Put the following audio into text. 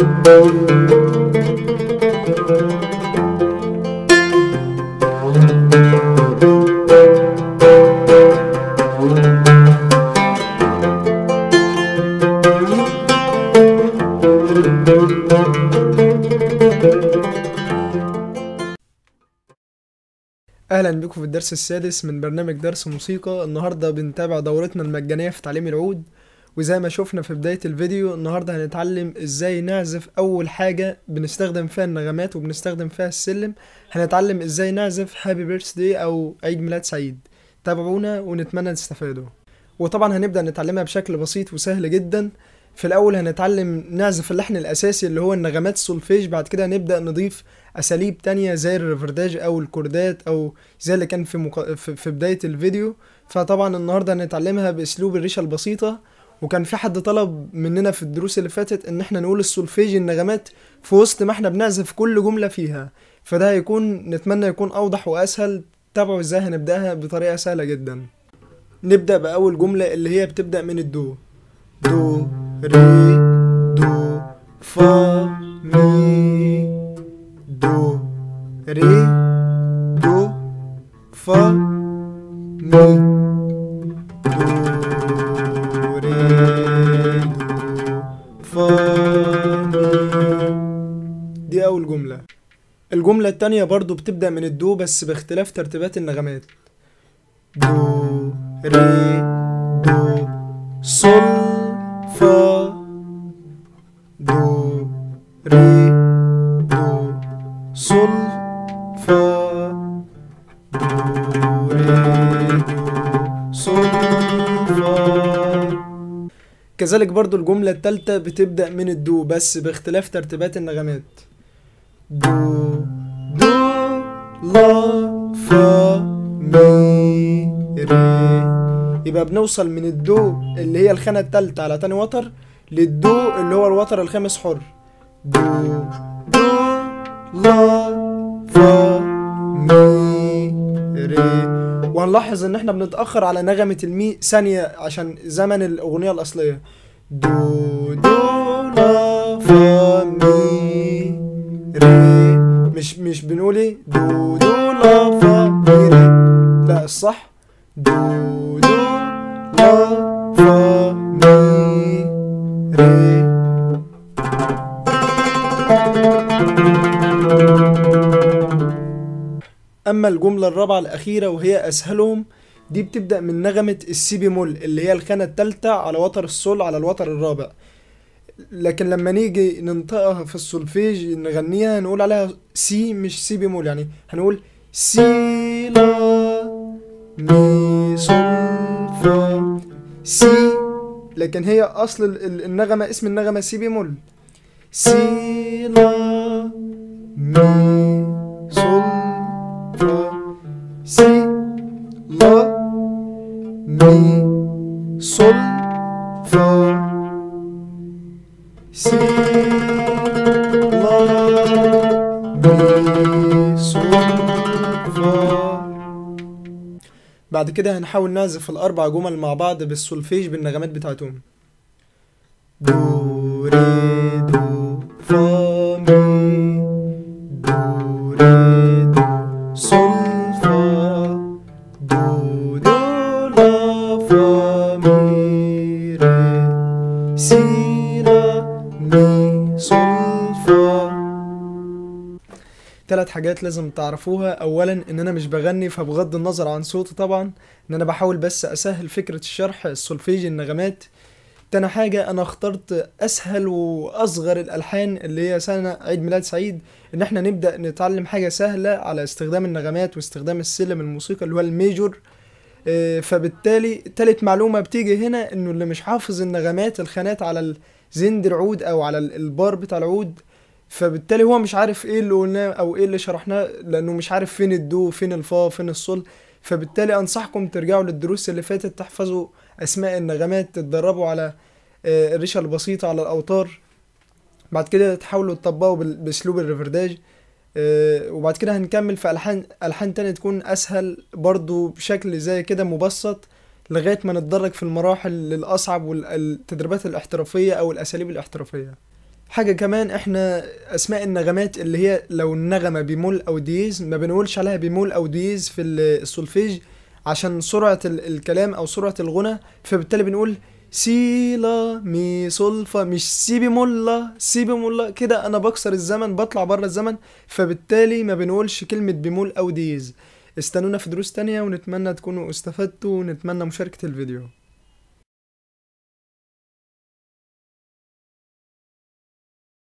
اهلا بكم في الدرس السادس من برنامج درس موسيقى النهارده بنتابع دورتنا المجانيه في تعليم العود وزي ما شفنا في بدايه الفيديو النهارده هنتعلم ازاي نعزف اول حاجه بنستخدم فيها النغمات وبنستخدم فيها السلم هنتعلم ازاي نعزف هابي بيرث داي او عيد ميلاد سعيد تابعونا ونتمنى تستفادوا وطبعا هنبدا نتعلمها بشكل بسيط وسهل جدا في الاول هنتعلم نعزف اللحن الاساسي اللي هو النغمات السولفيج بعد كده هنبدا نضيف اساليب تانية زي الريفرداج او الكوردات او زي اللي كان في, مق... في في بدايه الفيديو فطبعا النهارده هنتعلمها باسلوب الريشه البسيطه وكان في حد طلب مننا في الدروس اللي فاتت ان احنا نقول السولفيج النغمات في وسط ما احنا بنعزف كل جمله فيها فده هيكون نتمنى يكون اوضح واسهل تابعوا ازاي هنبداها بطريقه سهله جدا نبدا باول جمله اللي هي بتبدا من الدو دو ري دو فا مي دو ري دو فا مي دو ري دو فا مي دي أول جملة الجملة التانية برضو بتبدأ من الدو بس باختلاف ترتيبات النغمات دو ري دو صل فا دو ري دو صل فا دو ري دو صل فا كذلك برضو الجملة التالتة بتبدأ من الدو بس باختلاف ترتيبات النغمات دو دو لا فا مي ري يبقى بنوصل من الدو اللي هي الخانة التالتة على تاني وتر للدو اللي هو الوتر الخامس حر دو دو لا فا مي ري وهنلاحظ ان احنا بنتأخر على نغمة المي ثانية عشان زمن الأغنية الأصلية دو دو لا فا مي ري مش مش بنقول ايه دو دو لا فا مي ري لا الصح دو دو لا فا مي ري اما الجمله الرابعه الاخيره وهي اسهلهم دي بتبدا من نغمه السي بيمول اللي هي الخانه الثالثه على وتر السول على الوتر الرابع لكن لما نيجي ننطقها في السولفيج نغنيها نقول عليها سي مش سي بيمول يعني هنقول سي لا مي صل فا سي لكن هي اصل ال- ال- النغمه اسم النغمه سي بيمول سي لا مي صل فا سي لا مي صل فا سي لا مي صل فا بعد كده هنحاول نعزف الأربع جمل مع بعض بالسولفيج بالنغمات بتاعتهم دو ري دو فا مي دو ري دو صل فا دو دو لا فا مي ري سي لا مي صل فا ثلاث حاجات لازم تعرفوها اولا ان انا مش بغني فبغض النظر عن صوتي طبعا ان انا بحاول بس اسهل فكرة الشرح السولفيج النغمات تاني حاجة انا اخترت اسهل واصغر الالحان اللي هي سنة عيد ميلاد سعيد ان احنا نبدأ نتعلم حاجة سهلة على استخدام النغمات واستخدام السلم الموسيقى اللي هو الميجور آه، فبالتالي تالت معلومة بتيجي هنا انه اللي مش حافظ النغمات الخانات على زند العود او على ال- البار بتاع العود فبالتالي هو مش عارف ايه اللي قلناه او ايه اللي شرحناه لانه مش عارف فين الدو فين الفا فين الصول فبالتالي انصحكم ترجعوا للدروس اللي فاتت تحفظوا اسماء النغمات تتدربوا على آه، الريشه البسيطه على الاوتار بعد كده تحاولوا تطبقوا بال- باسلوب الريفرداج آه، وبعد كده هنكمل في الحان الحان تانية تكون اسهل برضو بشكل زي كده مبسط لغايه ما نتدرج في المراحل الاصعب والتدريبات الاحترافيه او الاساليب الاحترافيه حاجة كمان احنا اسماء النغمات اللي هي لو النغمة بيمول او دييز ما بنقولش عليها بيمول او دييز في ال- السولفيج عشان سرعة ال- الكلام او سرعة الغنى فبالتالي بنقول سي لا مي صول فا مش سي بيمول لا سي بيمول لا كده انا بكسر الزمن بطلع بره الزمن فبالتالي ما بنقولش كلمة بيمول او دييز استنونا في دروس تانية ونتمنى تكونوا استفدتوا ونتمنى مشاركة الفيديو